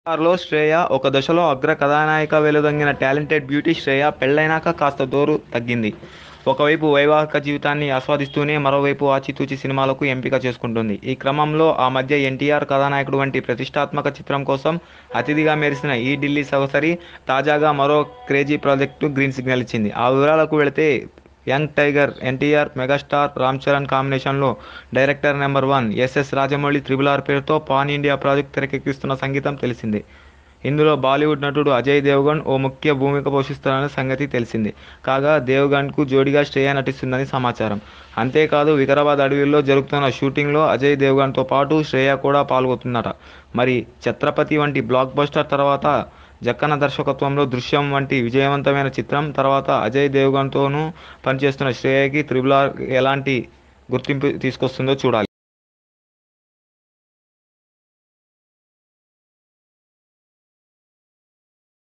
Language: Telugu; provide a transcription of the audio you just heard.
లో శ్రేయ ఒక దశలో అగ్ర కథానాయిక వెలుగొందిన టాలెంటెడ్ బ్యూటీ శ్రేయ పెళ్లైనాక కాస్త దోరు తగ్గింది ఒకవైపు వైవాహిక జీవితాన్ని ఆస్వాదిస్తూనే మరోవైపు ఆచితూచి సినిమాలకు ఎంపిక చేసుకుంటుంది ఈ క్రమంలో ఆ మధ్య ఎన్టీఆర్ కథానాయకుడు వంటి ప్రతిష్టాత్మక చిత్రం కోసం అతిథిగా మెరిసిన ఈ ఢిల్లీ సహసరి తాజాగా మరో క్రేజీ ప్రాజెక్టు గ్రీన్ సిగ్నల్ ఇచ్చింది ఆ వివరాలకు వెళితే young tiger NTR megastar Ram Charan కాంబినేషన్లో director number one SS Rajamouli triple R పేరుతో పాన్ ఇండియా ప్రాజెక్ట్ తెరకెక్కిస్తున్న సంగీతం తెలిసిందే ఇందులో బాలీవుడ్ నటుడు అజయ్ దేవగన్ ఓ ముఖ్య భూమిక పోషిస్తున్నారనే సంగతి తెలిసింది కాగా దేవగన్కు జోడిగా శ్రేయ నటిస్తుందని సమాచారం అంతేకాదు వికారాబాద్ అడవిలో జరుగుతున్న షూటింగ్లో అజయ్ దేవగన్తో పాటు శ్రేయ కూడా పాల్గొతుందట మరి ఛత్రపతి వంటి బ్లాక్ బస్టర్ తర్వాత జక్కన దర్శకత్వంలో దృశ్యం వంటి విజయవంతమైన చిత్రం తర్వాత అజయ్ దేవగన్తోనూ పనిచేస్తున్న శ్రేయకి త్రిబుల్ ఆర్ ఎలాంటి గుర్తింపు తీసుకొస్తుందో చూడాలి